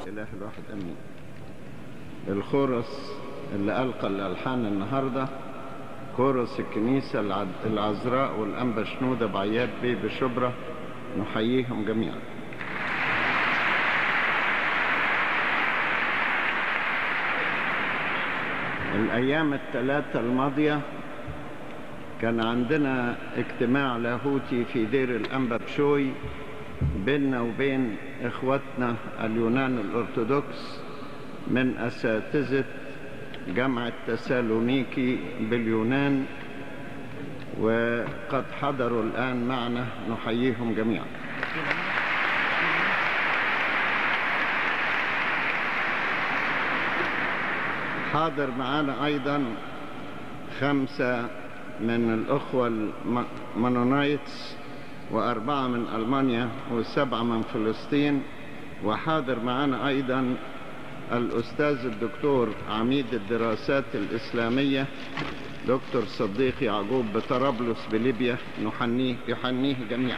الإله الواحد أمين الخورس اللي ألقى الألحان النهاردة كورس الكنيسة العد- العذراء والأنبا شنودة بعياد بيه بشبرة نحييهم جميعا الأيام الثلاثة الماضية كان عندنا اجتماع لاهوتي في دير الأنبا بشوي بيننا وبين إخواتنا اليونان الأرثوذكس من أساتذة جامعة تسالونيكي باليونان وقد حضروا الآن معنا نحييهم جميعا حاضر معنا أيضا خمسة من الأخوة المانونايتس وأربعة من ألمانيا وسبعة من فلسطين وحاضر معنا أيضا الأستاذ الدكتور عميد الدراسات الإسلامية دكتور صديق يعقوب بطرابلس بليبيا نحنيه يحنيه جميعا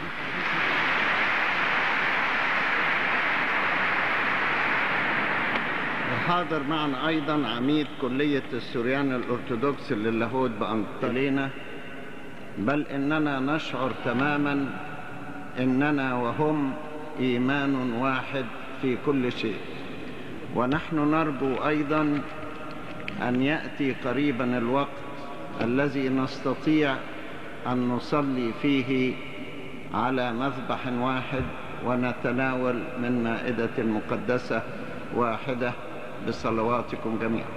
وحاضر معنا أيضا عميد كلية السوريان الأرثوذكس للاهوت بأنطلينا بل إننا نشعر تماما إننا وهم إيمان واحد في كل شيء ونحن نرجو أيضا أن يأتي قريبا الوقت الذي نستطيع أن نصلي فيه على مذبح واحد ونتناول من مائدة مقدسة واحدة بصلواتكم جميعا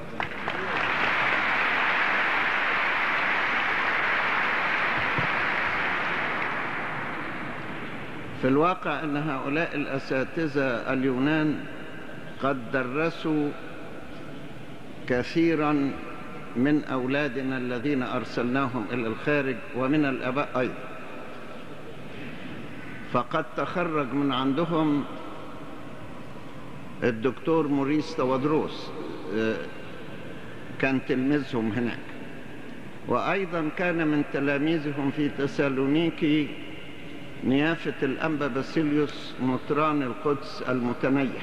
في الواقع أن هؤلاء الأساتذة اليونان قد درسوا كثيرا من أولادنا الذين أرسلناهم إلى الخارج ومن الأباء أيضا فقد تخرج من عندهم الدكتور موريس تودروس آه، كان تلميذهم هناك وأيضا كان من تلاميذهم في تسالونيكي نيافة الأنبا باسيليوس مطران القدس المتنيح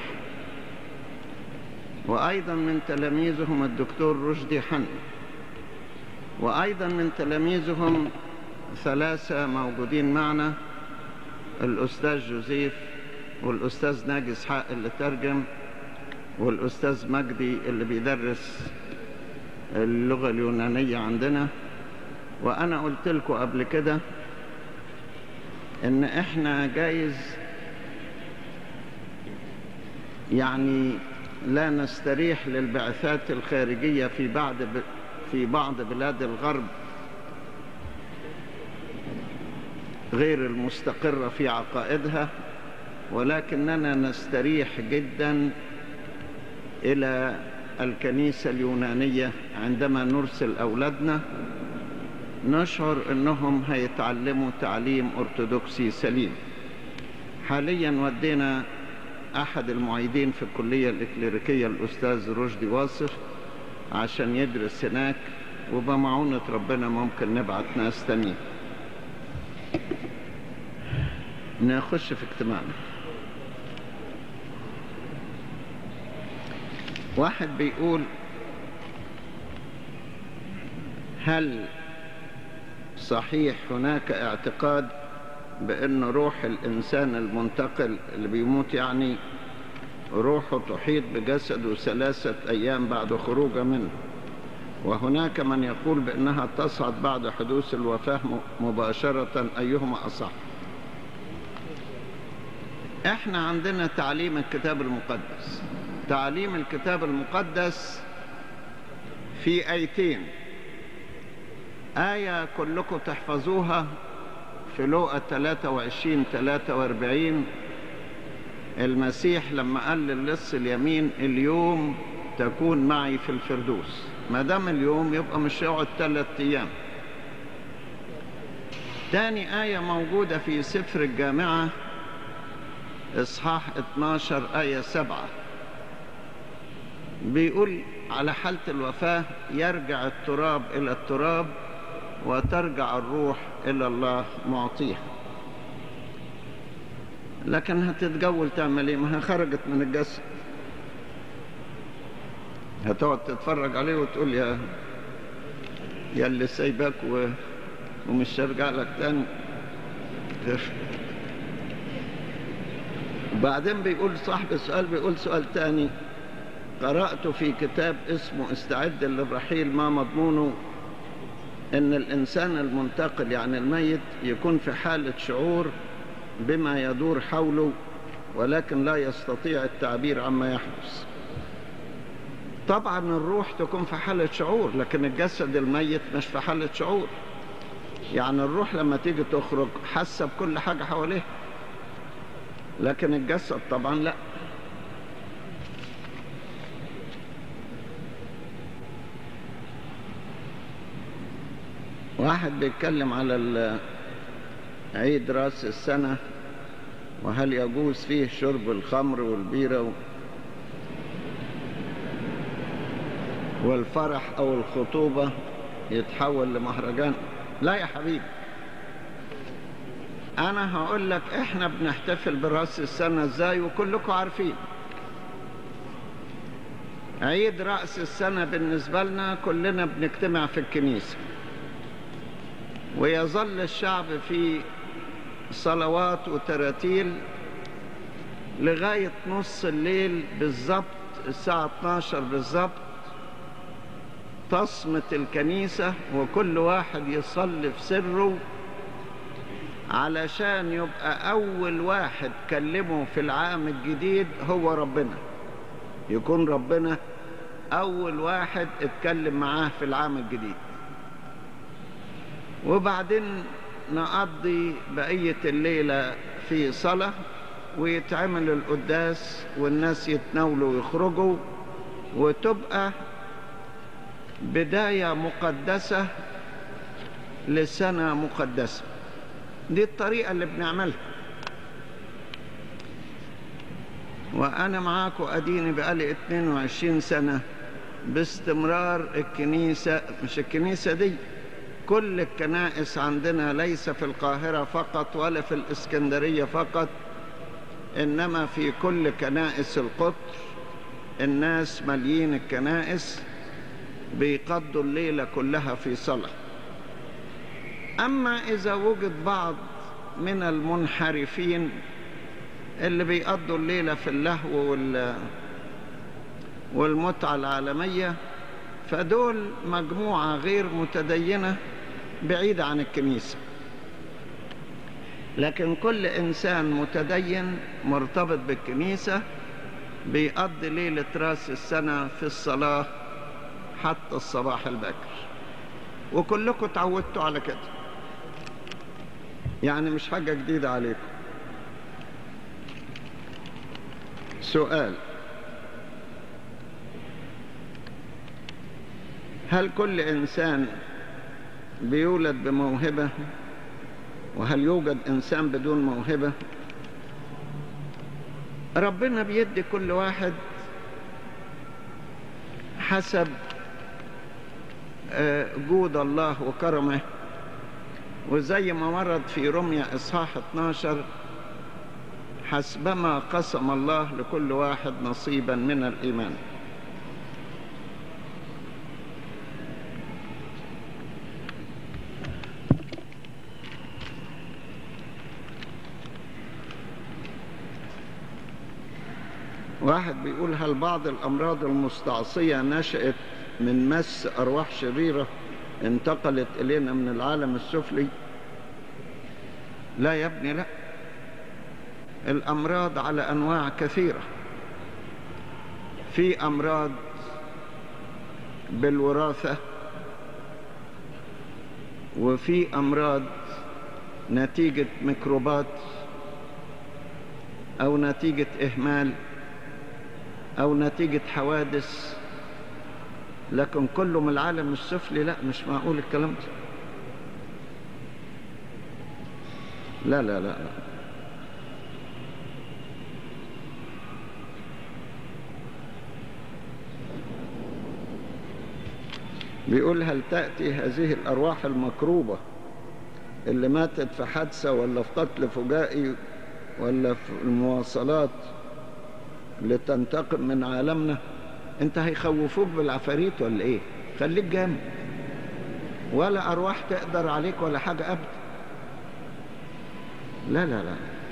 وأيضا من تلاميذهم الدكتور رشدي حن وأيضا من تلاميذهم ثلاثة موجودين معنا الأستاذ جوزيف والأستاذ ناجي إسحاق اللي ترجم والأستاذ مجدي اللي بيدرس اللغة اليونانية عندنا وأنا قلت لكم قبل كده إن إحنا جايز يعني لا نستريح للبعثات الخارجية في بعض ب... في بعض بلاد الغرب غير المستقرة في عقائدها ولكننا نستريح جدا إلى الكنيسة اليونانية عندما نرسل أولادنا نشعر أنهم هيتعلموا تعليم أرثوذكسي سليم حاليا ودينا أحد المعيدين في الكلية الإكليريكية الأستاذ رشدي واصف عشان يدرس هناك وبمعونة ربنا ممكن نبعت ناس تانيين نخش في اجتماعنا واحد بيقول هل صحيح هناك اعتقاد بأن روح الإنسان المنتقل اللي بيموت يعني روحه تحيط بجسده ثلاثة أيام بعد خروجه منه وهناك من يقول بأنها تصعد بعد حدوث الوفاة مباشرة أيهما أصح احنا عندنا تعليم الكتاب المقدس تعليم الكتاب المقدس في آيتين آية كلكم تحفظوها في لوقا 23 43 المسيح لما قال للص اليمين اليوم تكون معي في الفردوس ما دام اليوم يبقى مش يقعد ثلاث ايام تاني آية موجودة في سفر الجامعة إصحاح 12 آية 7 بيقول على حالة الوفاة يرجع التراب إلى التراب وترجع الروح إلى الله معطيها لكن هتتجول تعمل ايه ما هي خرجت من الجسد هتقعد تتفرج عليه وتقول يا يا اللي سايبك و... ومش هرجع لك تاني وبعدين بيقول صاحب السؤال بيقول سؤال تاني قرأت في كتاب اسمه استعد للرحيل ما مضمونه ان الانسان المنتقل يعني الميت يكون في حالة شعور بما يدور حوله ولكن لا يستطيع التعبير عما يحدث طبعا الروح تكون في حالة شعور لكن الجسد الميت مش في حالة شعور يعني الروح لما تيجي تخرج حاسة بكل حاجة حواليها لكن الجسد طبعا لا واحد بيتكلم على عيد راس السنة وهل يجوز فيه شرب الخمر والبيرة و... والفرح أو الخطوبة يتحول لمهرجان لا يا حبيبي أنا هقول لك إحنا بنحتفل براس السنة إزاي وكلكم عارفين عيد رأس السنة بالنسبة لنا كلنا بنجتمع في الكنيسة ويظل الشعب في صلوات وتراتيل لغاية نص الليل بالظبط الساعة 12 بالظبط تصمت الكنيسة وكل واحد يصلي في سره علشان يبقى أول واحد كلمه في العام الجديد هو ربنا يكون ربنا أول واحد اتكلم معاه في العام الجديد وبعدين نقضي بقية الليلة في صلاة ويتعمل القداس والناس يتناولوا ويخرجوا وتبقى بداية مقدسة لسنة مقدسة دي الطريقة اللي بنعملها وأنا معاكم أديني بقالي 22 سنة باستمرار الكنيسة مش الكنيسة دي كل الكنائس عندنا ليس في القاهرة فقط ولا في الإسكندرية فقط إنما في كل كنائس القطر الناس مليين الكنائس بيقضوا الليلة كلها في صلاة أما إذا وجد بعض من المنحرفين اللي بيقضوا الليلة في اللهو وال والمتعة العالمية فدول مجموعة غير متدينة بعيدة عن الكنيسة لكن كل إنسان متدين مرتبط بالكنيسة بيقضي ليلة راس السنة في الصلاة حتى الصباح الباكر وكلكم تعودتوا على كده يعني مش حاجة جديدة عليكم سؤال هل كل إنسان بيولد بموهبة وهل يوجد إنسان بدون موهبة ربنا بيدي كل واحد حسب جود الله وكرمه وزي ما ورد في رمية إصحاح 12 حسبما قسم الله لكل واحد نصيبا من الإيمان واحد بيقول هل بعض الأمراض المستعصية نشأت من مس أرواح شريرة انتقلت إلينا من العالم السفلي لا يا ابني لا الأمراض على أنواع كثيرة في أمراض بالوراثة وفي أمراض نتيجة ميكروبات أو نتيجة إهمال أو نتيجة حوادث لكن كله من العالم السفلي لا مش معقول الكلام ده لا لا لا, لا. بيقول هل تأتي هذه الأرواح المكروبة اللي ماتت في حادثة ولا في قتل فجائي ولا في المواصلات لتنتقم من عالمنا انت هيخوفوك بالعفاريت ولا ايه خليك جامد ولا ارواح تقدر عليك ولا حاجة ابدا لا لا لا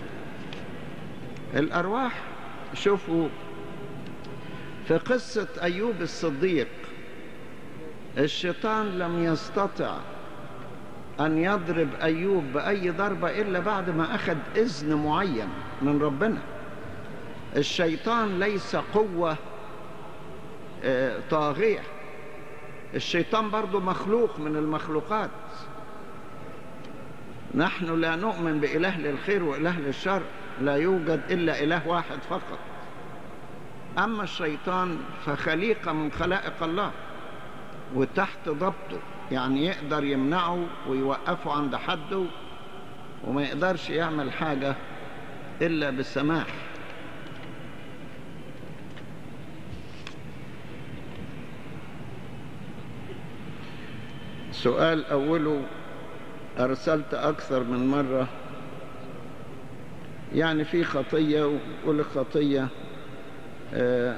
الارواح شوفوا في قصة ايوب الصديق الشيطان لم يستطع أن يضرب أيوب بأي ضربة إلا بعد ما أخذ إذن معين من ربنا الشيطان ليس قوة آه، طاغية الشيطان برضو مخلوق من المخلوقات نحن لا نؤمن بإله للخير وإله للشر لا يوجد إلا إله واحد فقط أما الشيطان فخليقة من خلائق الله وتحت ضبطه يعني يقدر يمنعه ويوقفه عند حده وما يقدرش يعمل حاجة إلا بالسماح سؤال أوله أرسلت أكثر من مرة يعني في خطية وكل خطية آه،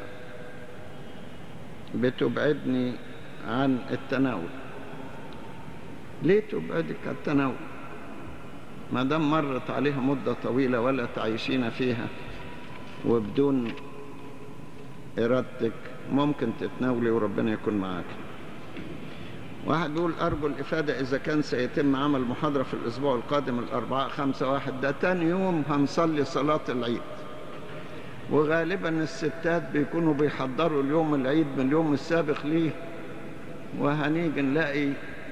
بتبعدني عن التناول ليه تبعدك عن التناول ما دام مرت عليها مدة طويلة ولا تعيشين فيها وبدون إرادتك ممكن تتناولي وربنا يكون معاك واحد بيقول أرجو الإفادة إذا كان سيتم عمل محاضرة في الأسبوع القادم الأربعاء خمسة واحد ده تاني يوم هنصلي صلاة العيد وغالبا الستات بيكونوا بيحضروا اليوم العيد من اليوم السابق ليه وهنيجي نلاقي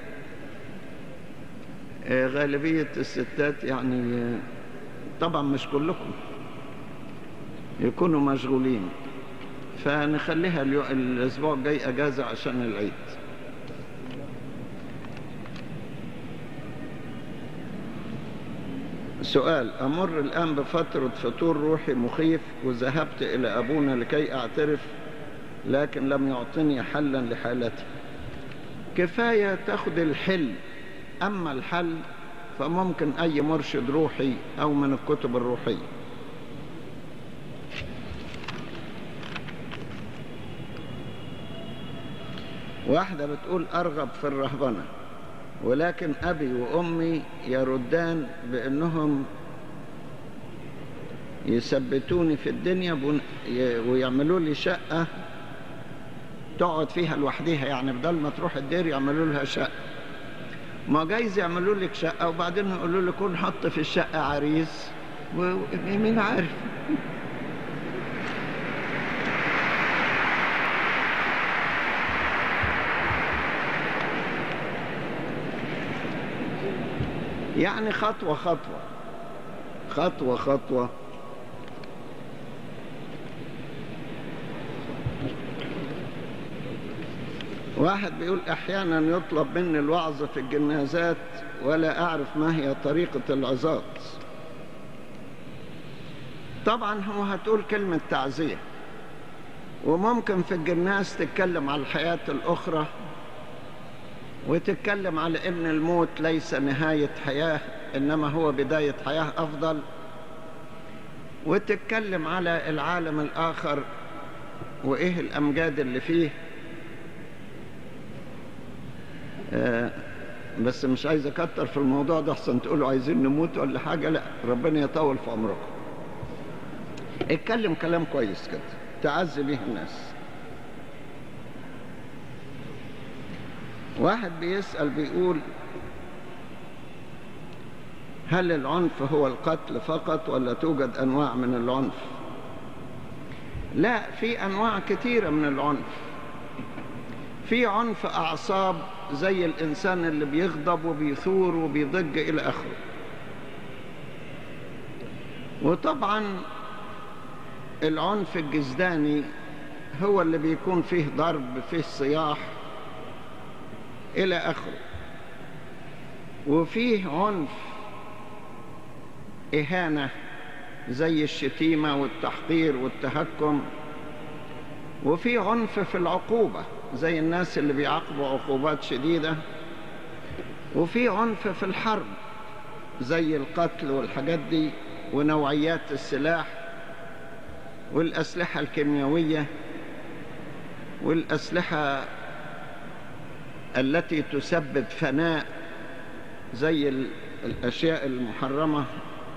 آه، غالبية الستات يعني آه، طبعا مش كلكم يكونوا مشغولين فنخليها اليو- الأسبوع الجاي أجازة عشان العيد سؤال أمر الآن بفترة فطور روحي مخيف وذهبت إلى أبونا لكي أعترف لكن لم يعطني حلا لحالتي كفاية تاخد الحل أما الحل فممكن أي مرشد روحي أو من الكتب الروحية واحدة بتقول أرغب في الرهبنة ولكن أبي وأمي يردان بأنهم يثبتوني في الدنيا بن- ي- ويعملوا لي شقة تقعد فيها لوحديها يعني بدل ما تروح الدير يعملوا لها شقة ما جايز يعملوا لك شقة وبعدين يقولوا لك كون حط في الشقة عريس ومين عارف يعني خطوة خطوة خطوة خطوة واحد بيقول أحيانا يطلب مني الوعظ في الجنازات ولا أعرف ما هي طريقة العظات طبعا هو هتقول كلمة تعزية وممكن في الجناز تتكلم على الحياة الأخرى وتتكلم على ان الموت ليس نهاية حياة انما هو بداية حياة افضل وتتكلم على العالم الاخر وايه الامجاد اللي فيه آه بس مش عايز اكتر في الموضوع ده احسن تقولوا عايزين نموت ولا حاجة لا ربنا يطول في عمركم اتكلم كلام كويس كده تعزي بيه الناس واحد بيسأل بيقول هل العنف هو القتل فقط ولا توجد أنواع من العنف لا في أنواع كثيرة من العنف في عنف أعصاب زي الإنسان اللي بيغضب وبيثور وبيضج إلى آخره وطبعا العنف الجسداني هو اللي بيكون فيه ضرب فيه صياح إلى آخره وفيه عنف إهانة زي الشتيمة والتحقير والتهكم وفي عنف في العقوبة زي الناس اللي بيعاقبوا عقوبات شديدة وفي عنف في الحرب زي القتل والحاجات دي ونوعيات السلاح والأسلحة الكيميائية والأسلحة التي تسبب فناء زي الأشياء المحرمة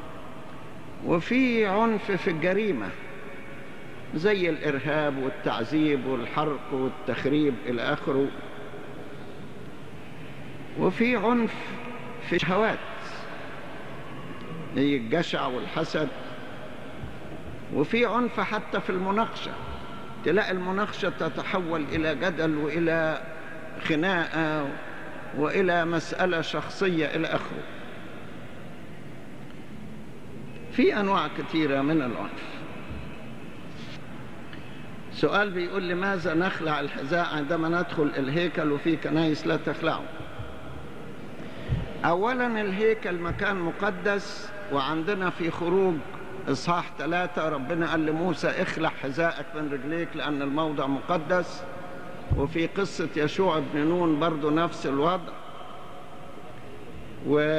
وفي عنف في الجريمة زي الإرهاب والتعذيب والحرق والتخريب إلى آخره وفي عنف في الشهوات هي الجشع والحسد وفي عنف حتى في المناقشة تلاقي المناقشة تتحول إلى جدل وإلى خناقة وإلى مسألة شخصية إلى آخره في أنواع كثيرة من العنف سؤال بيقول لماذا نخلع الحذاء عندما ندخل الهيكل وفي كنايس لا تخلعه أولا الهيكل مكان مقدس وعندنا في خروج إصحاح ثلاثة ربنا قال لموسى اخلع حذائك من رجليك لأن الموضع مقدس وفي قصة يشوع بن نون برضو نفس الوضع و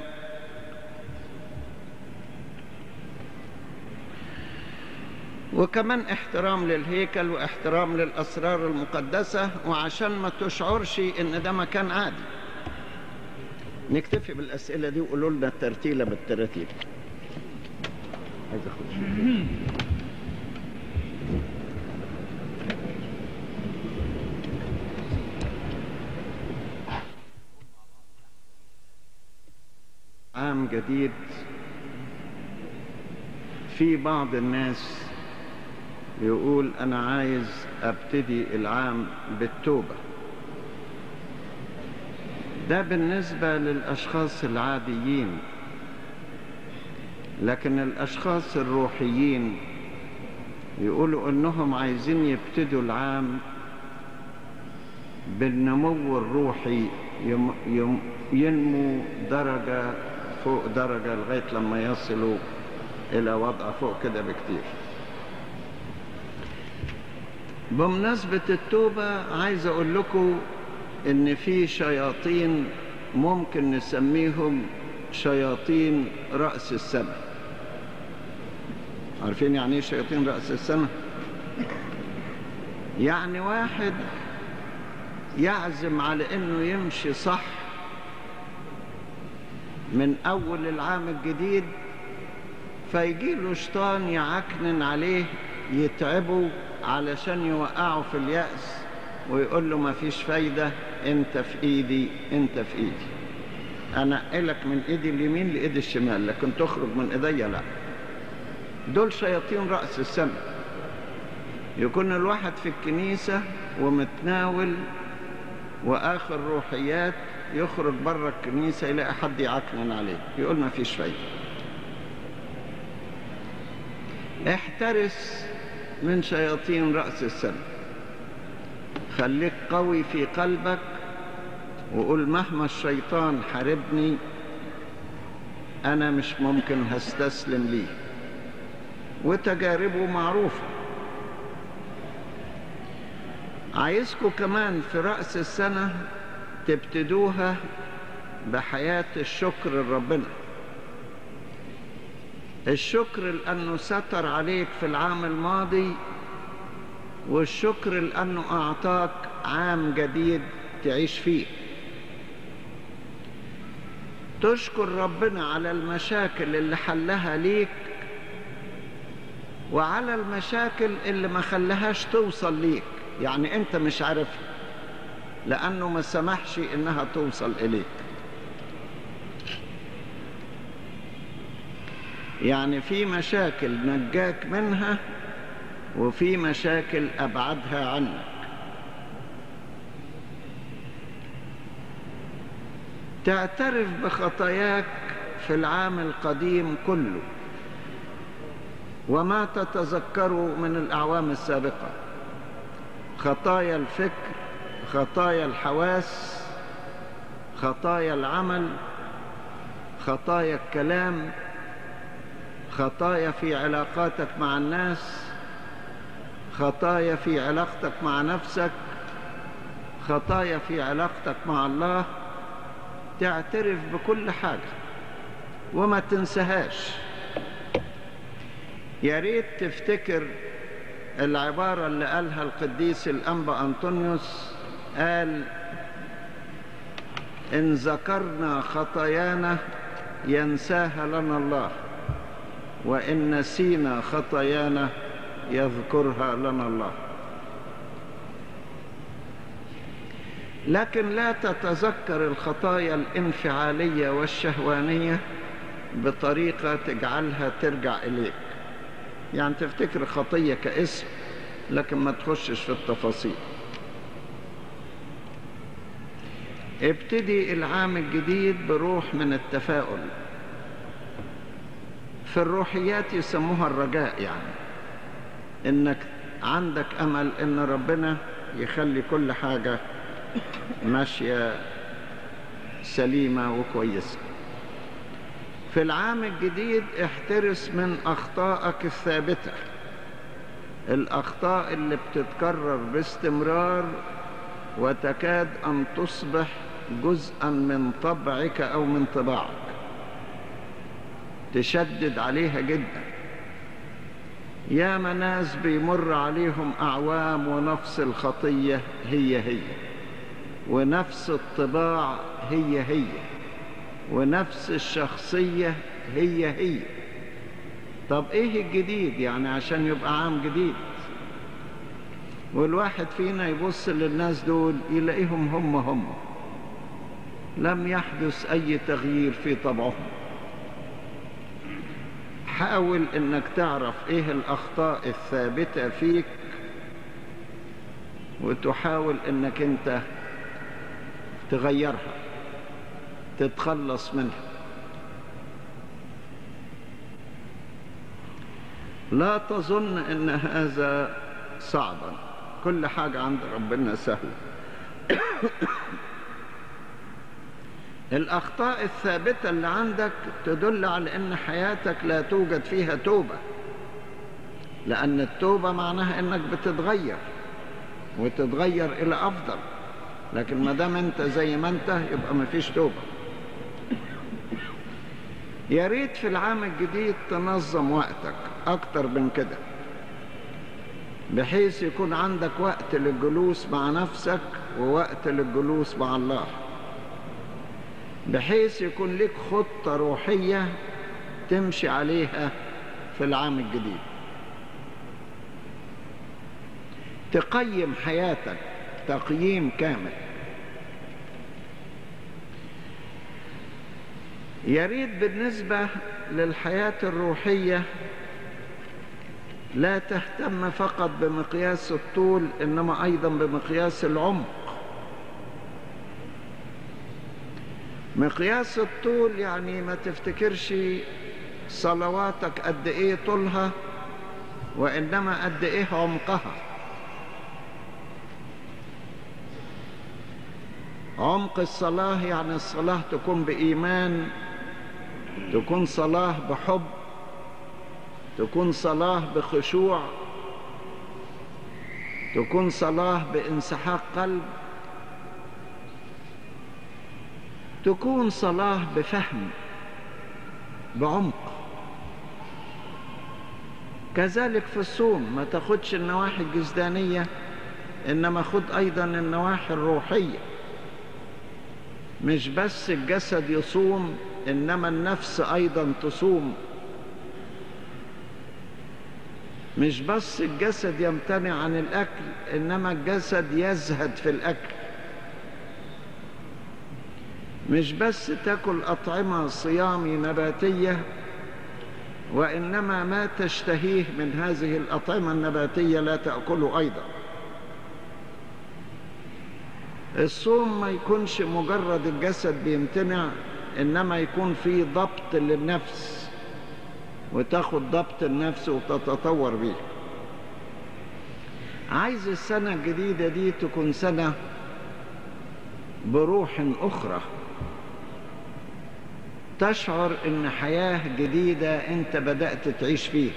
وكمان احترام للهيكل واحترام للأسرار المقدسة وعشان ما تشعرش إن ده مكان عادي نكتفي بالأسئلة دي وقولوا لنا الترتيلة بالترتيب عايز أخد عام جديد في بعض الناس يقول أنا عايز أبتدي العام بالتوبة ده بالنسبة للأشخاص العاديين لكن الأشخاص الروحيين يقولوا أنهم عايزين يبتدوا العام بالنمو الروحي يم يم ينمو درجة فوق درجة لغاية لما يصلوا إلى وضع فوق كده بكتير بمناسبة التوبة عايز أقول لكم إن في شياطين ممكن نسميهم شياطين رأس السنة عارفين يعني إيه شياطين رأس السنة؟ يعني واحد يعزم على إنه يمشي صح من أول العام الجديد فيجي له شيطان يعكنن عليه يتعبه علشان يوقعه في اليأس ويقول له ما فيش فايدة انت في ايدي انت في ايدي انقلك من ايدي اليمين لايدي الشمال لكن تخرج من ايديا لا دول شياطين رأس السنة يكون الواحد في الكنيسة ومتناول واخر روحيات يخرج بره الكنيسة يلاقي حد يعكنن عليه يقول ما فيش فايدة احترس من شياطين رأس السنة خليك قوي في قلبك وقول مهما الشيطان حاربني أنا مش ممكن هستسلم ليه وتجاربه معروفة عايزكم كمان في رأس السنة تبتدوها بحياة الشكر لربنا الشكر لأنه ستر عليك في العام الماضي والشكر لأنه أعطاك عام جديد تعيش فيه تشكر ربنا على المشاكل اللي حلها ليك وعلى المشاكل اللي ما خلهاش توصل ليك يعني انت مش عارفها لأنه ما سمحش إنها توصل إليك يعني في مشاكل نجاك منها وفي مشاكل أبعدها عنك تعترف بخطاياك في العام القديم كله وما تتذكره من الأعوام السابقة خطايا الفكر خطايا الحواس خطايا العمل خطايا الكلام خطايا في علاقاتك مع الناس خطايا في علاقتك مع نفسك خطايا في علاقتك مع الله تعترف بكل حاجة وما تنساهاش يا ريت تفتكر العبارة اللي قالها القديس الأنبا أنطونيوس قال إن ذكرنا خطايانا ينساها لنا الله وإن نسينا خطايانا يذكرها لنا الله لكن لا تتذكر الخطايا الانفعالية والشهوانية بطريقة تجعلها ترجع إليك يعني تفتكر خطية كاسم لكن ما تخشش في التفاصيل ابتدي العام الجديد بروح من التفاؤل في الروحيات يسموها الرجاء يعني انك عندك امل ان ربنا يخلي كل حاجة ماشية سليمة وكويسة في العام الجديد احترس من اخطائك الثابتة الاخطاء اللي بتتكرر باستمرار وتكاد ان تصبح جزءا من طبعك او من طباعك تشدد عليها جدا يا ناس بيمر عليهم اعوام ونفس الخطيه هي هي ونفس الطباع هي هي ونفس الشخصيه هي هي طب ايه الجديد يعني عشان يبقى عام جديد والواحد فينا يبص للناس دول يلاقيهم هم هم لم يحدث اي تغيير في طبعهم حاول انك تعرف ايه الاخطاء الثابتة فيك وتحاول انك انت تغيرها تتخلص منها لا تظن ان هذا صعبا كل حاجة عند ربنا سهلة الأخطاء الثابتة اللي عندك تدل على أن حياتك لا توجد فيها توبة لأن التوبة معناها أنك بتتغير وتتغير إلى أفضل لكن ما دام أنت زي ما أنت يبقى ما فيش توبة يا ريت في العام الجديد تنظم وقتك أكتر من كده بحيث يكون عندك وقت للجلوس مع نفسك ووقت للجلوس مع الله بحيث يكون لك خطة روحية تمشي عليها في العام الجديد تقيم حياتك تقييم كامل يا ريت بالنسبة للحياة الروحية لا تهتم فقط بمقياس الطول إنما أيضا بمقياس العمق مقياس الطول يعني ما تفتكرش صلواتك قد ايه طولها وانما قد ايه عمقها عمق الصلاة يعني الصلاة تكون بإيمان تكون صلاة بحب تكون صلاة بخشوع تكون صلاة بانسحاق قلب تكون صلاة بفهم بعمق كذلك في الصوم ما تاخدش النواحي الجسدانية إنما خد أيضا النواحي الروحية مش بس الجسد يصوم إنما النفس أيضا تصوم مش بس الجسد يمتنع عن الأكل إنما الجسد يزهد في الأكل مش بس تاكل أطعمة صيامي نباتية وإنما ما تشتهيه من هذه الأطعمة النباتية لا تأكله أيضا الصوم ما يكونش مجرد الجسد بيمتنع إنما يكون في ضبط للنفس وتاخد ضبط النفس وتتطور به عايز السنة الجديدة دي تكون سنة بروح أخرى تشعر ان حياة جديدة انت بدأت تعيش فيها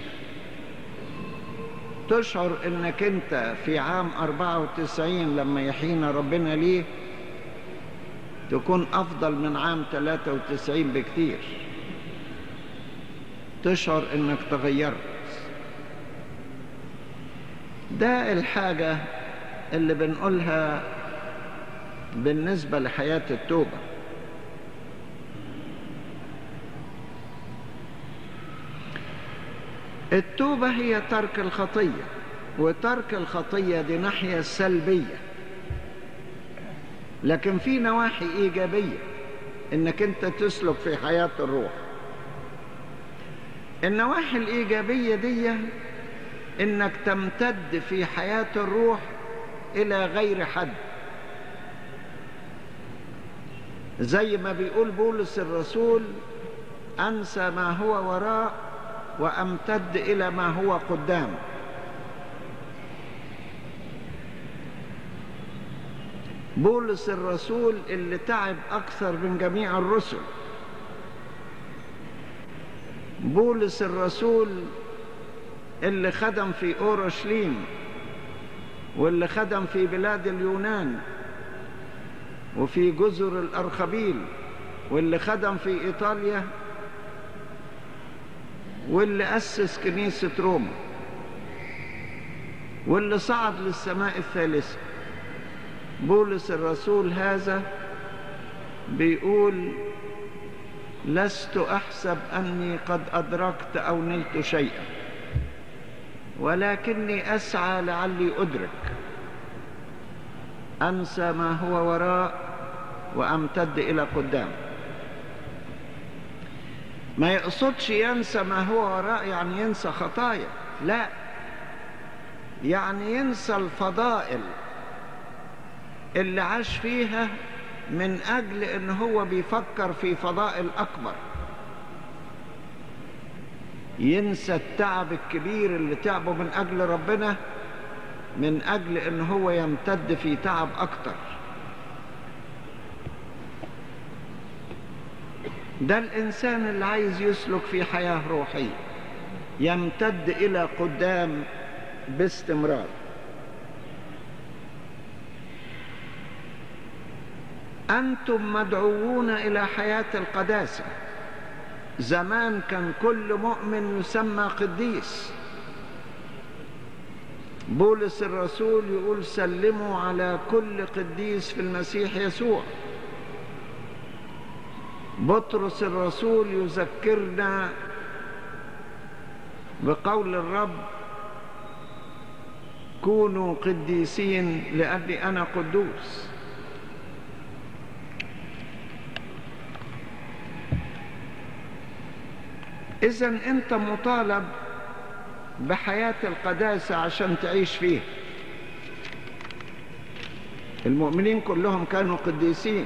تشعر انك انت في عام 94 لما يحيينا ربنا ليه تكون افضل من عام 93 بكتير تشعر انك تغيرت ده الحاجة اللي بنقولها بالنسبة لحياة التوبة التوبة هي ترك الخطية وترك الخطية دي ناحية سلبية لكن في نواحي إيجابية إنك أنت تسلك في حياة الروح النواحي الإيجابية دي إنك تمتد في حياة الروح إلى غير حد زي ما بيقول بولس الرسول أنسى ما هو وراء وأمتد إلى ما هو قدام بولس الرسول اللي تعب أكثر من جميع الرسل بولس الرسول اللي خدم في أورشليم واللي خدم في بلاد اليونان وفي جزر الأرخبيل واللي خدم في إيطاليا واللي أسس كنيسة روما واللي صعد للسماء الثالثة بولس الرسول هذا بيقول لست أحسب أني قد أدركت أو نلت شيئا ولكني أسعى لعلي أدرك أنسى ما هو وراء وأمتد إلى قدام ما يقصدش ينسى ما هو وراء يعني ينسى خطايا لا يعني ينسى الفضائل اللي عاش فيها من أجل أن هو بيفكر في فضائل أكبر ينسى التعب الكبير اللي تعبه من أجل ربنا من أجل أن هو يمتد في تعب أكتر ده الإنسان اللي عايز يسلك في حياة روحية يمتد إلى قدام باستمرار أنتم مدعوون إلى حياة القداسة زمان كان كل مؤمن يسمى قديس بولس الرسول يقول سلموا على كل قديس في المسيح يسوع بطرس الرسول يذكرنا بقول الرب كونوا قديسين لأني أنا قدوس إذا أنت مطالب بحياة القداسة عشان تعيش فيها المؤمنين كلهم كانوا قديسين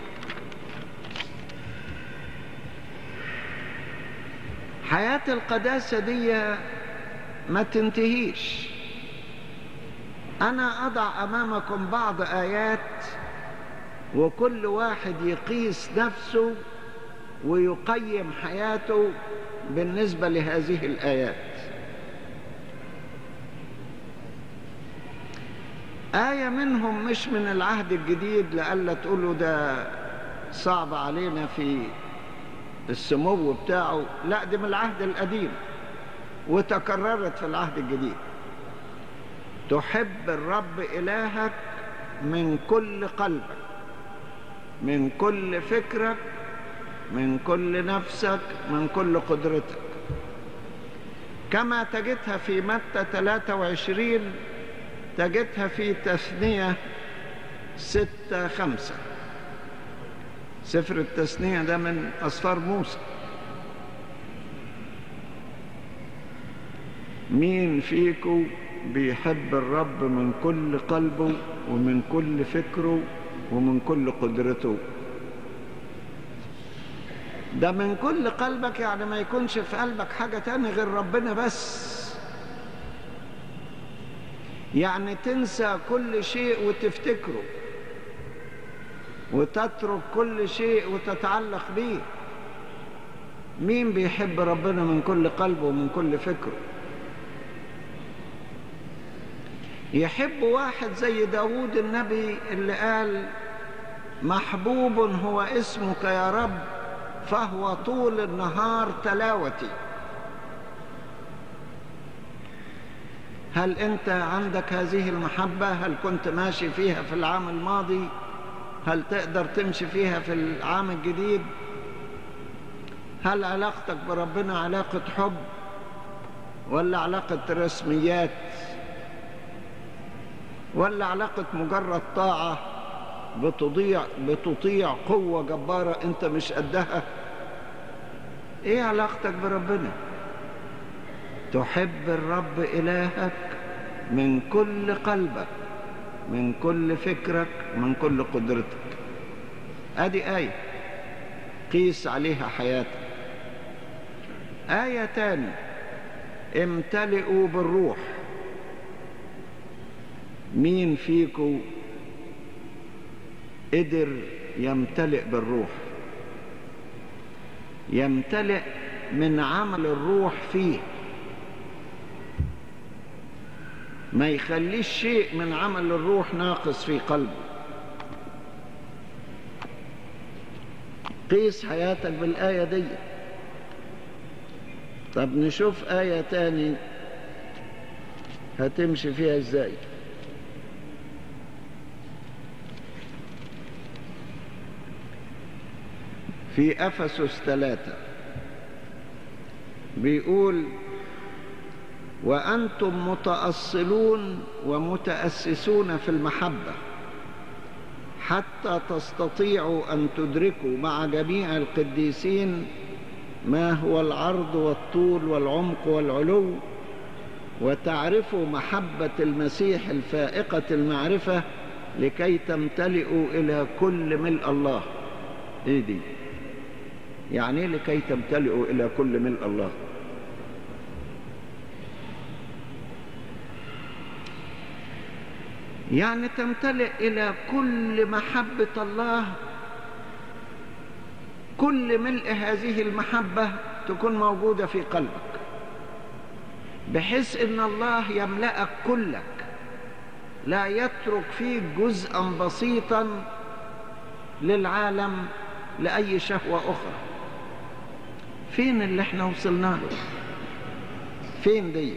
حياة القداسة دي ما تنتهيش أنا أضع أمامكم بعض آيات وكل واحد يقيس نفسه ويقيم حياته بالنسبة لهذه الآيات آية منهم مش من العهد الجديد لألا تقولوا ده صعب علينا في السمو بتاعه لا دي من العهد القديم وتكررت في العهد الجديد تحب الرب إلهك من كل قلبك من كل فكرك من كل نفسك من كل قدرتك كما تجدها في متى 23 تجدها في تثنية ستة خمسة سفر التثنية ده من أسفار موسى مين فيكو بيحب الرب من كل قلبه ومن كل فكره ومن كل قدرته ده من كل قلبك يعني ما يكونش في قلبك حاجة تاني غير ربنا بس يعني تنسى كل شيء وتفتكره وتترك كل شيء وتتعلق به مين بيحب ربنا من كل قلبه ومن كل فكره يحب واحد زي داود النبي اللي قال محبوب هو اسمك يا رب فهو طول النهار تلاوتي هل أنت عندك هذه المحبة هل كنت ماشي فيها في العام الماضي هل تقدر تمشي فيها في العام الجديد هل علاقتك بربنا علاقة حب ولا علاقة رسميات ولا علاقة مجرد طاعة بتضيع بتطيع قوة جبارة انت مش قدها ايه علاقتك بربنا تحب الرب إلهك من كل قلبك من كل فكرك من كل قدرتك ادي آية قيس عليها حياتك آية تاني امتلئوا بالروح مين فيكم قدر يمتلئ بالروح يمتلئ من عمل الروح فيه ما يخليش شيء من عمل الروح ناقص في قلبه قيس حياتك بالآية دي طب نشوف آية تاني هتمشي فيها ازاي في أفسس ثلاثة بيقول وأنتم متأصلون ومتأسسون في المحبة حتى تستطيعوا أن تدركوا مع جميع القديسين ما هو العرض والطول والعمق والعلو وتعرفوا محبة المسيح الفائقة المعرفة لكي تمتلئوا إلى كل ملء الله إيه دي يعني إيه لكي تمتلئوا إلى كل ملء الله يعني تمتلئ إلى كل محبة الله كل ملء هذه المحبة تكون موجودة في قلبك بحيث ان الله يملأك كلك لا يترك فيك جزءا بسيطا للعالم لأي شهوة أخرى فين اللي احنا وصلنا له فين دي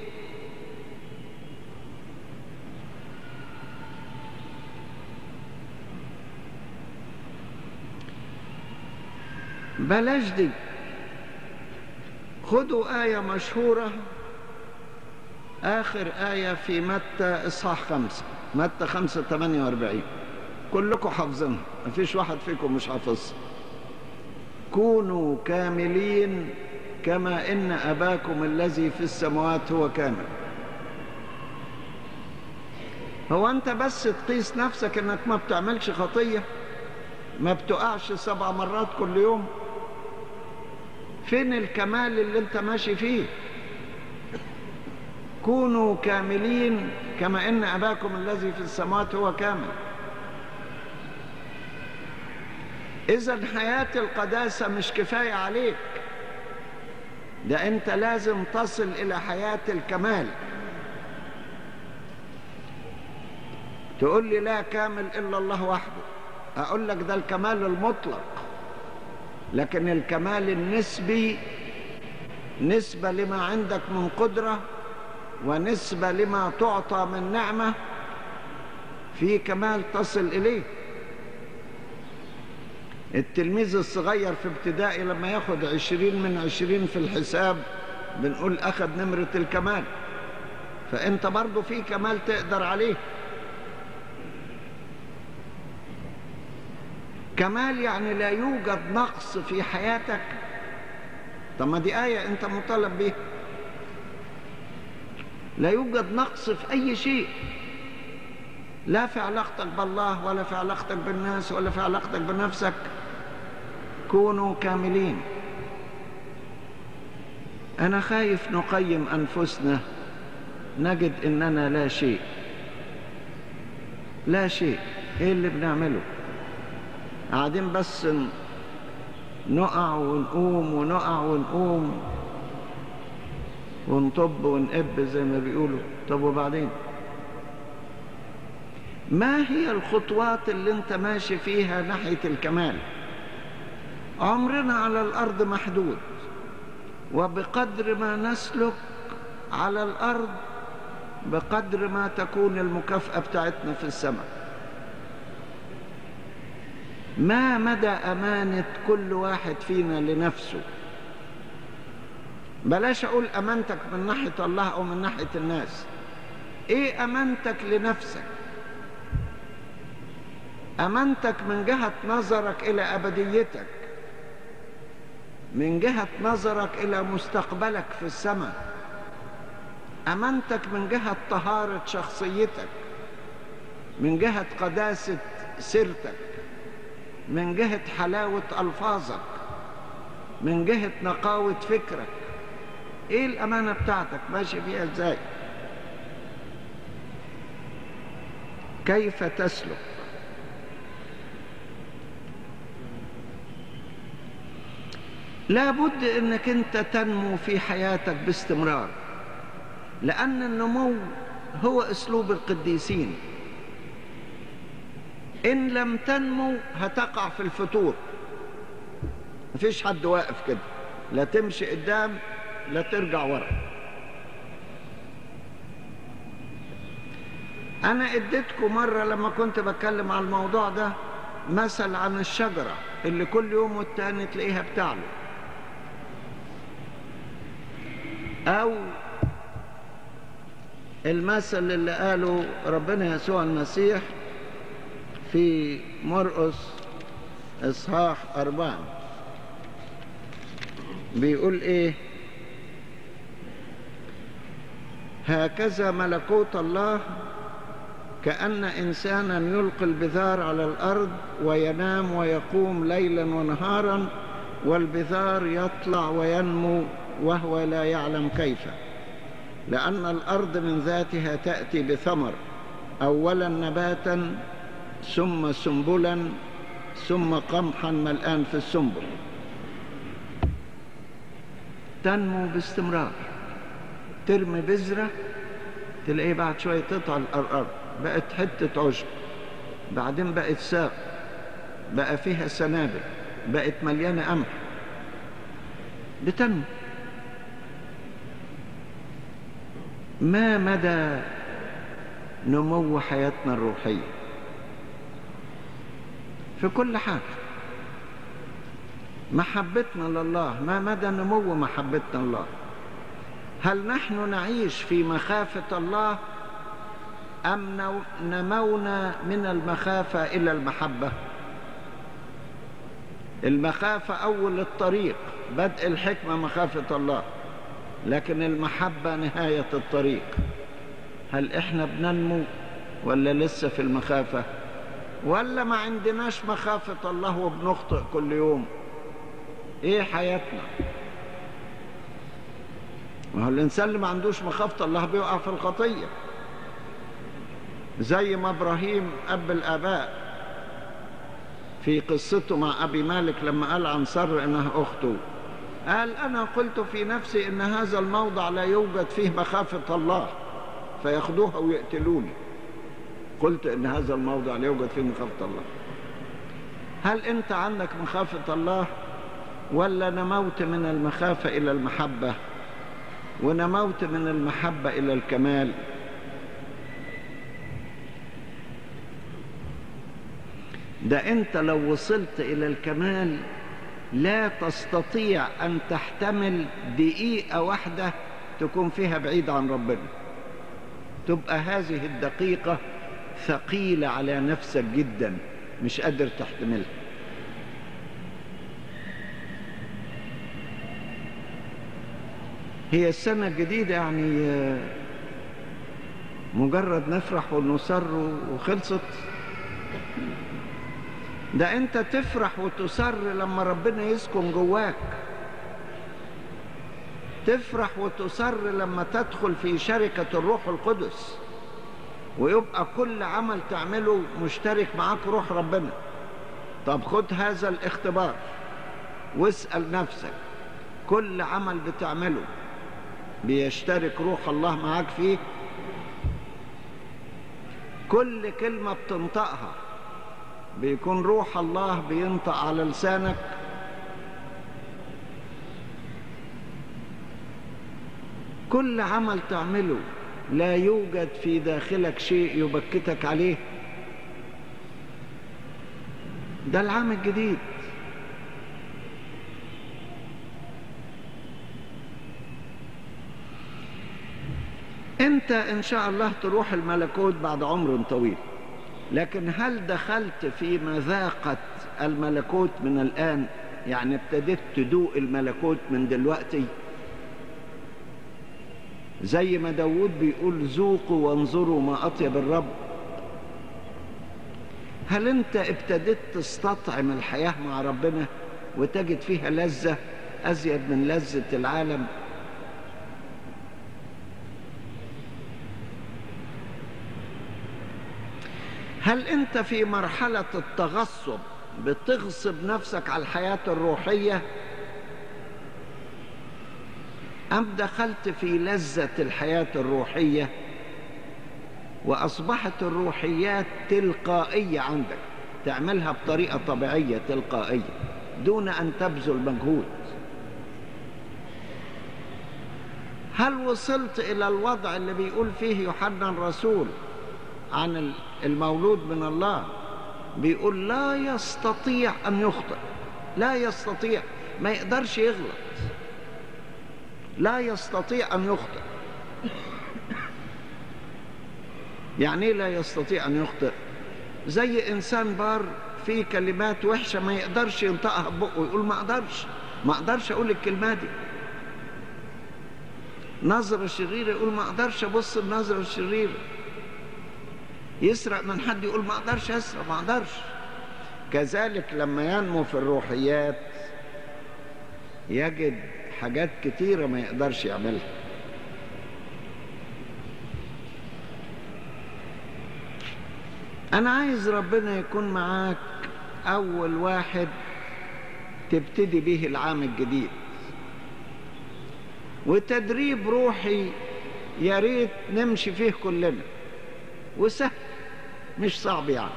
بلاش دي خدوا آية مشهورة آخر آية في متى إصحاح خمسة متى خمسة ثمانية واربعين كلكم حافظينها مفيش واحد فيكم مش حافظها كونوا كاملين كما إن أباكم الذي في السماوات هو كامل هو أنت بس تقيس نفسك إنك ما بتعملش خطية ما بتقعش سبع مرات كل يوم فين الكمال اللي انت ماشي فيه كونوا كاملين كما ان اباكم الذي في السماوات هو كامل اذا حياه القداسه مش كفايه عليك ده انت لازم تصل الى حياه الكمال تقول لي لا كامل الا الله وحده اقول لك ده الكمال المطلق لكن الكمال النسبي نسبة لما عندك من قدرة ونسبة لما تعطى من نعمة في كمال تصل إليه التلميذ الصغير في ابتدائي لما ياخد عشرين من عشرين في الحساب بنقول أخذ نمرة الكمال فأنت برضو في كمال تقدر عليه كمال يعني لا يوجد نقص في حياتك طب ما دي آية أنت مطالب بيها لا يوجد نقص في أي شيء لا في علاقتك بالله ولا في علاقتك بالناس ولا في علاقتك بنفسك كونوا كاملين أنا خايف نقيم أنفسنا نجد إننا لا شيء لا شيء إيه اللي بنعمله قاعدين بس نقع ونقوم ونقع ونقوم ونطب ونقب زي ما بيقولوا طب وبعدين ما هي الخطوات اللي انت ماشي فيها ناحية الكمال عمرنا على الأرض محدود وبقدر ما نسلك على الأرض بقدر ما تكون المكافأة بتاعتنا في السماء ما مدى أمانة كل واحد فينا لنفسه بلاش أقول أمانتك من ناحية الله أو من ناحية الناس إيه أمانتك لنفسك أمانتك من جهة نظرك إلى أبديتك من جهة نظرك إلى مستقبلك في السماء أمانتك من جهة طهارة شخصيتك من جهة قداسة سيرتك من جهة حلاوة ألفاظك من جهة نقاوة فكرك إيه الأمانة بتاعتك ماشي فيها إزاي كيف تسلك لابد انك انت تنمو في حياتك باستمرار لان النمو هو اسلوب القديسين ان لم تنمو هتقع في الفتور مفيش حد واقف كده لا تمشي قدام لا ترجع ورا انا اديتكم مره لما كنت بتكلم عن الموضوع ده مثل عن الشجره اللي كل يوم والتاني تلاقيها بتعلو أو المثل اللي قاله ربنا يسوع المسيح في مرقس إصحاح أربعة بيقول إيه هكذا ملكوت الله كأن إنسانا يلقي البذار على الأرض وينام ويقوم ليلا ونهارا والبذار يطلع وينمو وهو لا يعلم كيف لأن الأرض من ذاتها تأتي بثمر أولا نباتا ثم سنبلا ثم قمحا ملآن في السنبل تنمو باستمرار ترمي بذرة تلاقيه بعد شوية تطلع الأرض بقت حتة عشب بعدين بقت ساق بقى فيها سنابل بقت مليانة قمح بتنمو ما مدى نمو حياتنا الروحية في كل حاجة محبتنا لله ما مدى نمو محبتنا لله هل نحن نعيش في مخافة الله أم نمونا من المخافة إلى المحبة المخافة أول الطريق بدء الحكمة مخافة الله لكن المحبة نهاية الطريق هل احنا بننمو ولا لسه في المخافة ولا ما عندناش مخافة الله وبنخطئ كل يوم ايه حياتنا ما هو الانسان اللي ما عندوش مخافة الله بيقع في الخطية زي ما ابراهيم اب الاباء في قصته مع ابي مالك لما قال عن سر انها اخته قال أنا قلت في نفسي إن هذا الموضع لا يوجد فيه مخافة الله فياخدوها ويقتلوني قلت إن هذا الموضع لا يوجد فيه مخافة الله هل أنت عندك مخافة الله ولا نموت من المخافة إلى المحبة ونموت من المحبة إلى الكمال ده أنت لو وصلت إلى الكمال لا تستطيع أن تحتمل دقيقة واحدة تكون فيها بعيد عن ربنا تبقى هذه الدقيقة ثقيلة على نفسك جدا مش قادر تحتملها هي السنة الجديدة يعني مجرد نفرح ونصر وخلصت ده انت تفرح وتسر لما ربنا يسكن جواك تفرح وتسر لما تدخل في شركة الروح القدس ويبقى كل عمل تعمله مشترك معاك روح ربنا طب خد هذا الاختبار واسأل نفسك كل عمل بتعمله بيشترك روح الله معاك فيه كل كلمة بتنطقها بيكون روح الله بينطق على لسانك كل عمل تعمله لا يوجد في داخلك شيء يبكتك عليه ده العام الجديد انت ان شاء الله تروح الملكوت بعد عمر طويل لكن هل دخلت في مذاقة الملكوت من الآن يعني ابتديت تدوق الملكوت من دلوقتي زي ما داود بيقول ذوقوا وانظروا ما أطيب الرب هل انت ابتديت تستطعم الحياة مع ربنا وتجد فيها لذة أزيد من لذة العالم هل انت في مرحلة التغصب بتغصب نفسك على الحياة الروحية أم دخلت في لذة الحياة الروحية وأصبحت الروحيات تلقائية عندك تعملها بطريقة طبيعية تلقائية دون أن تبذل مجهود هل وصلت إلى الوضع اللي بيقول فيه يوحنا الرسول عن المولود من الله بيقول لا يستطيع أن يخطئ لا يستطيع ما يقدرش يغلط لا يستطيع أن يخطئ يعني ايه لا يستطيع أن يخطئ زي إنسان بار في كلمات وحشة ما يقدرش ينطقها ببقه ويقول ما أقدرش ما أقدرش أقول الكلمة دي نظرة شريرة يقول ما أقدرش أبص النظرة الشريرة يسرق من حد يقول ما أقدرش أسرق ما أقدرش كذلك لما ينمو في الروحيات يجد حاجات كتيرة ما يقدرش يعملها أنا عايز ربنا يكون معاك أول واحد تبتدي به العام الجديد وتدريب روحي يا ريت نمشي فيه كلنا وسهل مش صعب يعني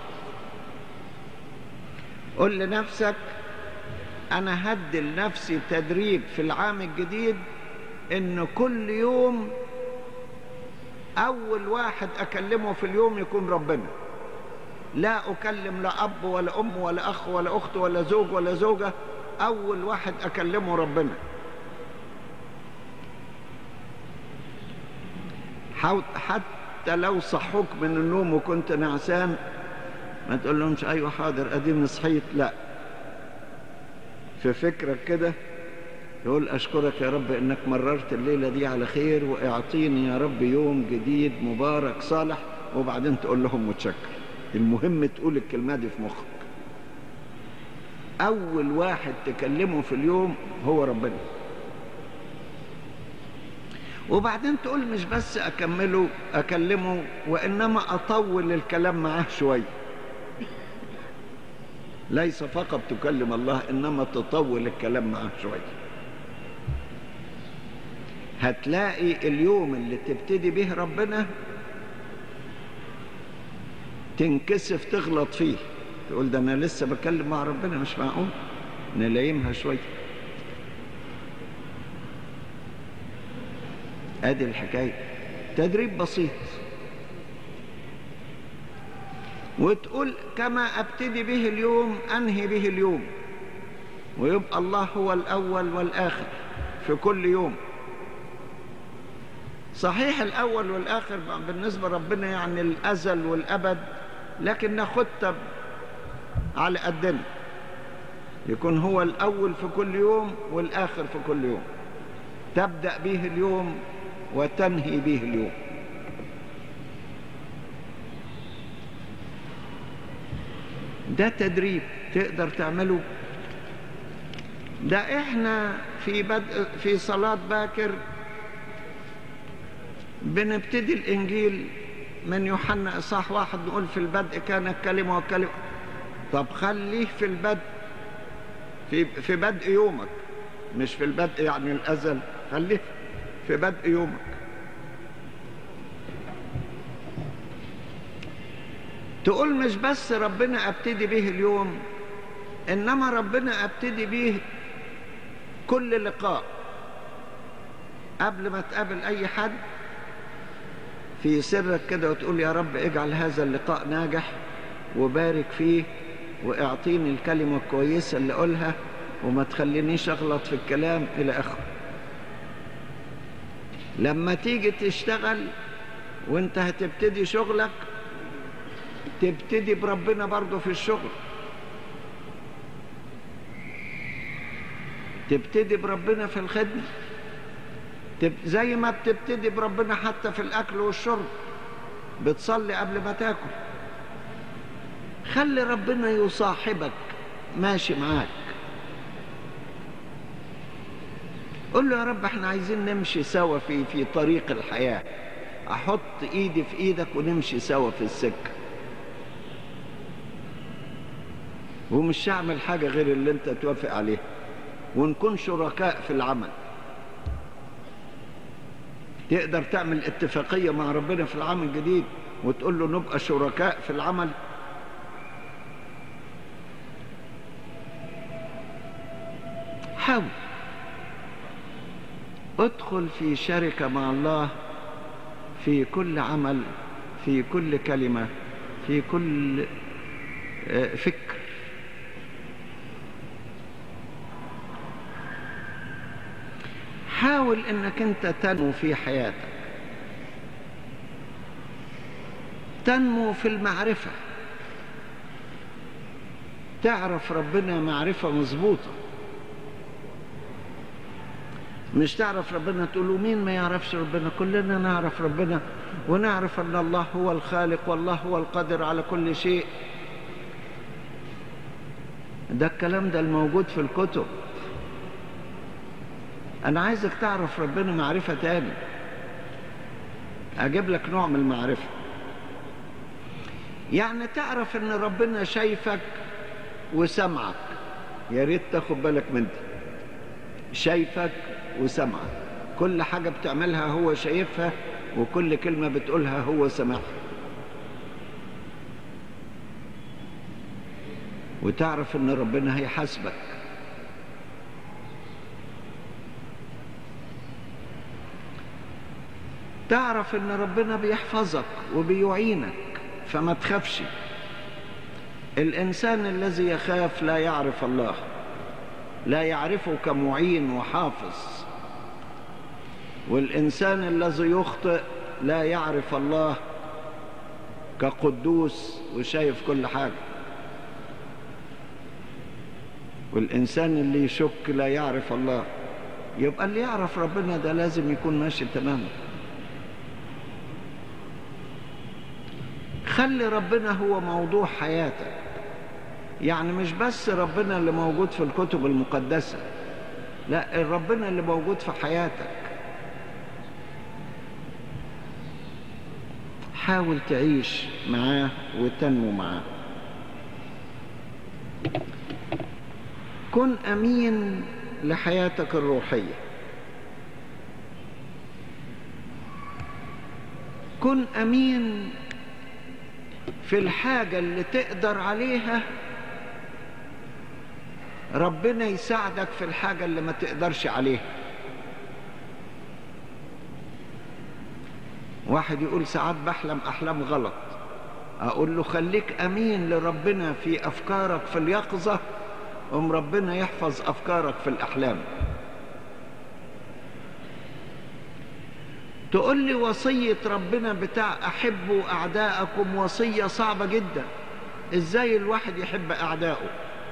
قل لنفسك أنا هدي لنفسي تدريب في العام الجديد إن كل يوم أول واحد أكلمه في اليوم يكون ربنا لا أكلم لا أب ولا أم ولا أخ ولا أخت ولا زوج ولا زوجة أول واحد أكلمه ربنا حتى لو صحوك من النوم وكنت نعسان ما تقول لهمش أيوة حاضر أديني صحيت لا في فكرك كده يقول أشكرك يا رب إنك مررت الليلة دي على خير وإعطيني يا رب يوم جديد مبارك صالح وبعدين تقول لهم متشكر المهم تقول الكلمة دي في مخك أول واحد تكلمه في اليوم هو ربنا وبعدين تقول مش بس أكمله أكلمه وإنما أطول الكلام معاه شوية ليس فقط تكلم الله إنما تطول الكلام معاه شوية هتلاقي اليوم اللي تبتدي به ربنا تنكسف تغلط فيه تقول ده أنا لسه بكلم مع ربنا مش معقول نلايمها شوية ادي الحكاية تدريب بسيط وتقول كما ابتدي به اليوم انهي به اليوم ويبقى الله هو الاول والاخر في كل يوم صحيح الاول والاخر بالنسبه ربنا يعني الازل والابد لكن ناخدها على قدنا يكون هو الاول في كل يوم والاخر في كل يوم تبدا به اليوم وتنهي به اليوم ده تدريب تقدر تعمله ده احنا في بدء في صلاة باكر بنبتدي الانجيل من يوحنا اصحاح واحد نقول في البدء كان الكلمة والكلمة طب خليه في البدء في في بدء يومك مش في البدء يعني الازل خليه في بدء يومك تقول مش بس ربنا ابتدي به اليوم انما ربنا ابتدي به كل لقاء قبل ما تقابل اي حد في سرك كده وتقول يا رب اجعل هذا اللقاء ناجح وبارك فيه واعطيني الكلمة الكويسة اللي أقولها وما تخلينيش أغلط في الكلام إلى آخره لما تيجي تشتغل وانت هتبتدي شغلك تبتدي بربنا برضه في الشغل تبتدي بربنا في الخدمة تب... زي ما بتبتدي بربنا حتى في الأكل والشرب بتصلي قبل ما تاكل خلي ربنا يصاحبك ماشي معاك قول له يا رب احنا عايزين نمشي سوا في في طريق الحياة احط ايدي في ايدك ونمشي سوا في السكة ومش هعمل حاجة غير اللي انت توافق عليها ونكون شركاء في العمل تقدر تعمل اتفاقية مع ربنا في العام الجديد وتقول له نبقى شركاء في العمل حاول ادخل في شركة مع الله في كل عمل في كل كلمة في كل فكر حاول انك انت تنمو في حياتك تنمو في المعرفة تعرف ربنا معرفة مظبوطة مش تعرف ربنا تقول له مين ما يعرفش ربنا كلنا نعرف ربنا ونعرف ان الله هو الخالق والله هو القادر على كل شيء ده الكلام ده الموجود في الكتب انا عايزك تعرف ربنا معرفة تاني اجيب لك نوع من المعرفة يعني تعرف ان ربنا شايفك وسمعك يا ريت تاخد بالك من دي شايفك وسمعك كل حاجة بتعملها هو شايفها وكل كلمة بتقولها هو سمعها وتعرف ان ربنا هيحاسبك تعرف ان ربنا بيحفظك وبيعينك فما تخافش الانسان الذي يخاف لا يعرف الله لا يعرفه كمعين وحافظ والإنسان الذي يخطئ لا يعرف الله كقدوس وشايف كل حاجة والإنسان اللي يشك لا يعرف الله يبقى اللي يعرف ربنا ده لازم يكون ماشي تماما خلي ربنا هو موضوع حياتك يعني مش بس ربنا اللي موجود في الكتب المقدسة لا ربنا اللي موجود في حياتك حاول تعيش معاه وتنمو معاه كن أمين لحياتك الروحية كن أمين في الحاجة اللي تقدر عليها ربنا يساعدك في الحاجة اللي ما تقدرش عليها واحد يقول ساعات بحلم أحلام غلط أقول له خليك أمين لربنا في أفكارك في اليقظة أم ربنا يحفظ أفكارك في الأحلام تقول لي وصية ربنا بتاع أحبوا أعداءكم وصية صعبة جدا إزاي الواحد يحب أعدائه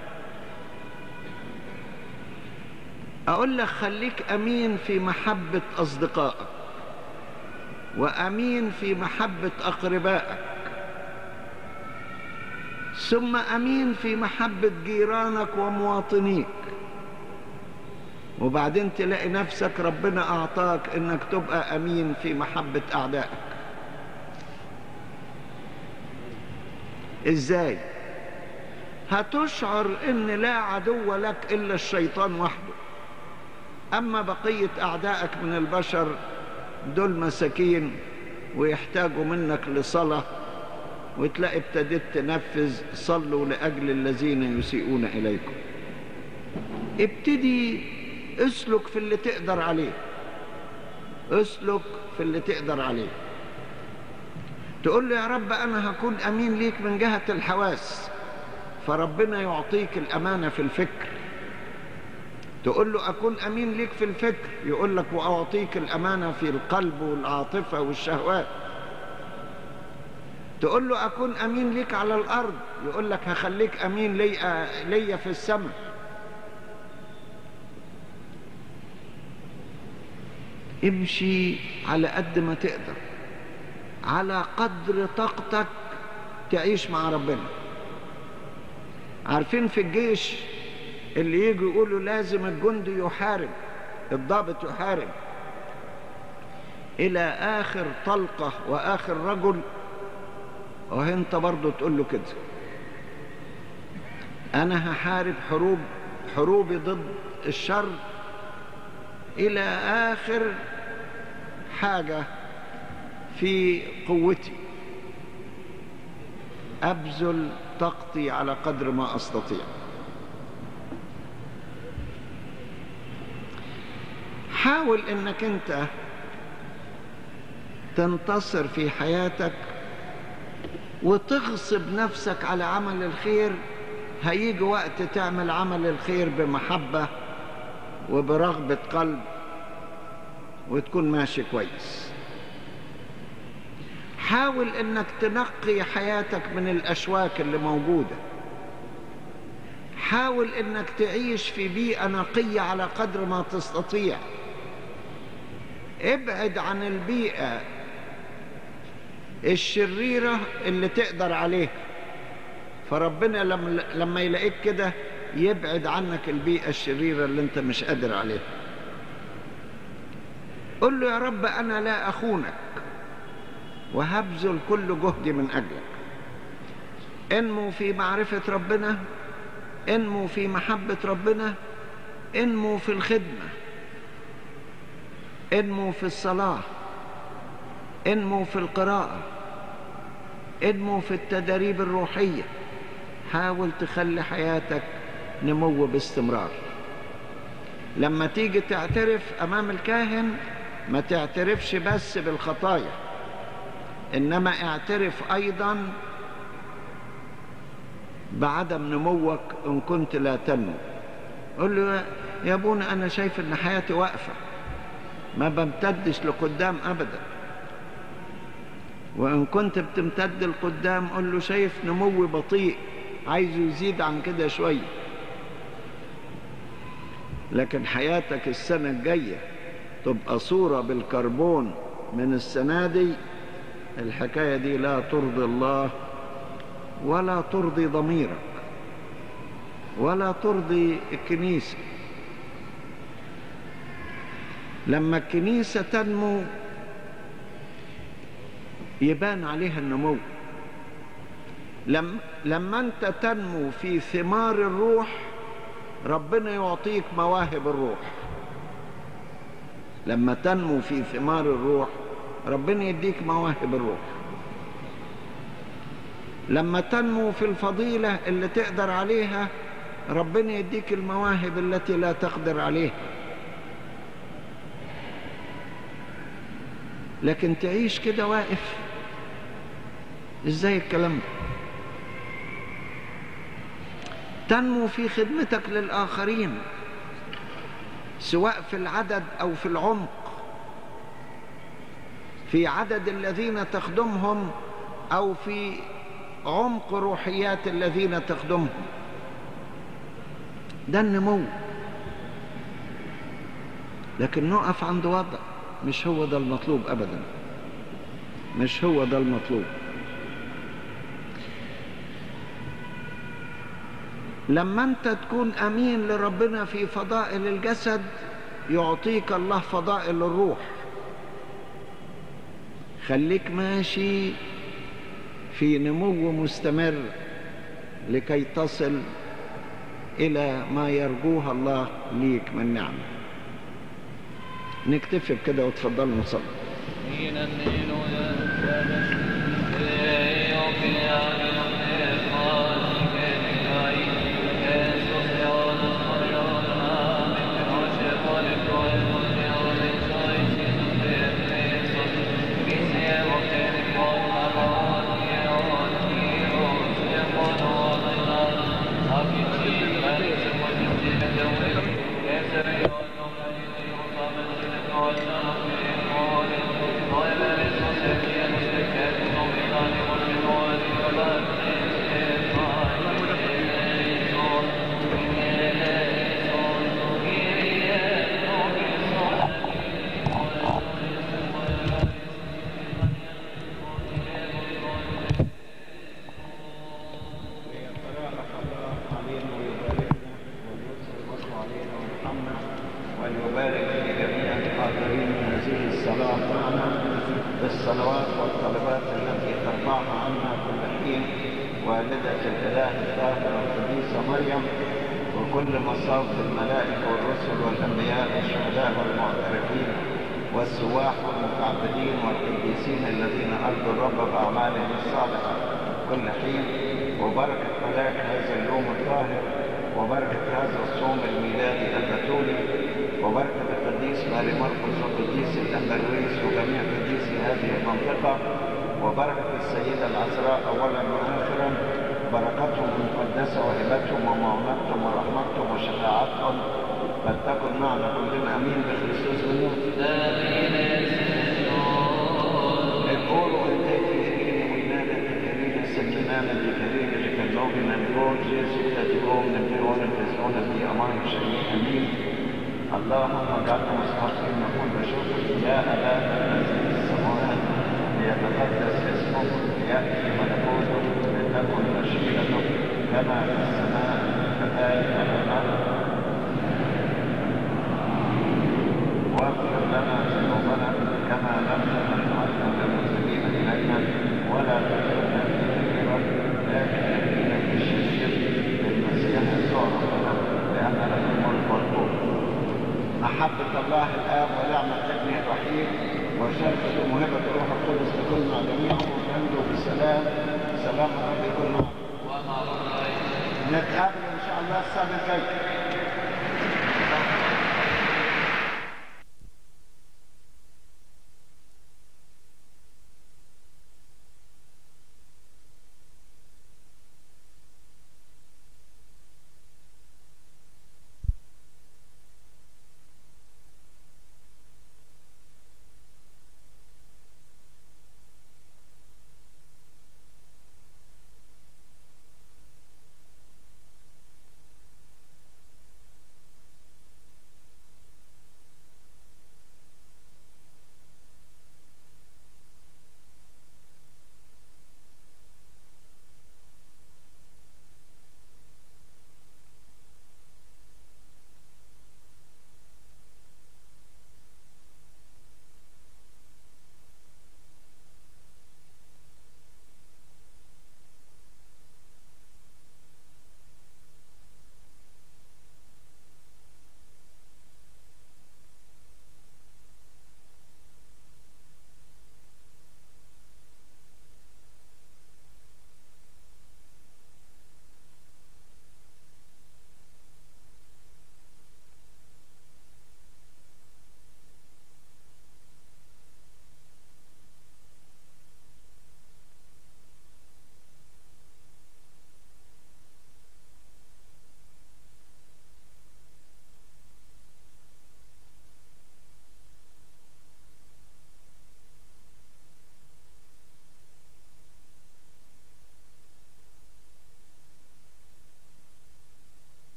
أقول لك خليك أمين في محبة أصدقائك وأمين في محبة أقربائك ثم أمين في محبة جيرانك ومواطنيك وبعدين تلاقي نفسك ربنا أعطاك إنك تبقى أمين في محبة أعدائك إزاي؟ هتشعر إن لا عدو لك إلا الشيطان وحده أما بقية أعدائك من البشر دول مساكين ويحتاجوا منك لصلاة وتلاقي ابتديت تنفذ صلوا لأجل الذين يسيئون إليكم ابتدي اسلك في اللي تقدر عليه اسلك في اللي تقدر عليه تقول له يا رب أنا هكون أمين ليك من جهة الحواس فربنا يعطيك الأمانة في الفكر تقول له أكون أمين ليك في الفكر يقول لك وأعطيك الأمانة في القلب والعاطفة والشهوات تقول له أكون أمين ليك على الأرض يقول لك هخليك أمين لي, لي في السماء امشي على قد ما تقدر على قدر طاقتك تعيش مع ربنا عارفين في الجيش اللي يجي يقولوا لازم الجندي يحارب الضابط يحارب إلى آخر طلقة وآخر رجل وانت برضو تقول له كده أنا هحارب حروب حروبي ضد الشر إلى آخر حاجة في قوتي أبذل طاقتي على قدر ما أستطيع حاول أنك أنت تنتصر في حياتك وتغصب نفسك على عمل الخير هيجي وقت تعمل عمل الخير بمحبة وبرغبة قلب وتكون ماشي كويس حاول انك تنقي حياتك من الاشواك اللي موجودة حاول انك تعيش في بيئة نقية على قدر ما تستطيع ابعد عن البيئة الشريرة اللي تقدر عليها فربنا لما, لما يلاقيك كده يبعد عنك البيئة الشريرة اللي انت مش قادر عليها قل له يا رب أنا لا أخونك وهبذل كل جهدي من أجلك انمو في معرفة ربنا انمو في محبة ربنا انمو في الخدمة انمو في الصلاة انمو في القراءة انمو في التدريب الروحية حاول تخلي حياتك نمو باستمرار لما تيجي تعترف أمام الكاهن ما تعترفش بس بالخطايا إنما اعترف أيضا بعدم نموك إن كنت لا تنمو قل له يا ابونا أنا شايف إن حياتي واقفة ما بمتدش لقدام أبدا وإن كنت بتمتد لقدام قل له شايف نموي بطيء عايزه يزيد عن كده شوية لكن حياتك السنة الجاية تبقى صورة بالكربون من السنة دي الحكاية دي لا ترضي الله ولا ترضي ضميرك ولا ترضي الكنيسة لما الكنيسة تنمو يبان عليها النمو لما, لما انت تنمو في ثمار الروح ربنا يعطيك مواهب الروح لما تنمو في ثمار الروح ربنا يديك مواهب الروح لما تنمو في الفضيلة اللي تقدر عليها ربنا يديك المواهب التي لا تقدر عليها لكن تعيش كده واقف ازاي الكلام ده تنمو في خدمتك للآخرين سواء في العدد أو في العمق في عدد الذين تخدمهم أو في عمق روحيات الذين تخدمهم ده النمو لكن نقف عند وضع مش هو ده المطلوب أبدا مش هو ده المطلوب لما انت تكون امين لربنا في فضائل الجسد يعطيك الله فضائل الروح خليك ماشي في نمو مستمر لكي تصل الى ما يرجوها الله ليك من نعمه نكتفي بكده وتفضلوا نصلي Thank you. القديسين والدة الإله الطاهرة القديسة مريم وكل مصاف الملائكة والرسل والأنبياء والشهداء والمعترفين والسواح والمتعبدين والقديسين الذين أرضوا الرب بأعمالهم الصالحة كل حين وبركة ملاك هذا اليوم الطاهر وبركة هذا الصوم الميلادي البتولي وبركة القديس ماري مرقس وقديس الأمبرويس وجميع قديسي هذه المنطقة وبركة السيدة العذراء أولا وآخرا بركتهم المقدسة وهبتهم ومعونتهم ورحمتهم وشفاعتهم فلتكن معنا كلنا أمين بخريستوس منه الأولو التي كريم ونانا كريم سمينانا بكريم لكنوبنا نقول جيسو تدقوم نبيون التزعون في أمان شيء أمين اللهم اجعلنا مستحقين نقول بشكر يا أبانا الذي في السماوات ليتقدس اسمك ليأتي ملكوتك لتكن مشيئتك كما في السماء كذلك على الأرض واغفر لنا ذنوبنا كما نغفر نحن أيضا للمسلمين إلينا ولا تدخلنا في تجربة لكن نجينا في الشرير بالمسيح يسوع ربنا لأن لك الملك والقوة محبة الله الآب ونعمة ابنه الوحيد وشركة موهبة الروح القدس تكون مع جميعهم وتنجو بسلام سلام رب يكون معكم نتقابل إن شاء الله السنة الجاية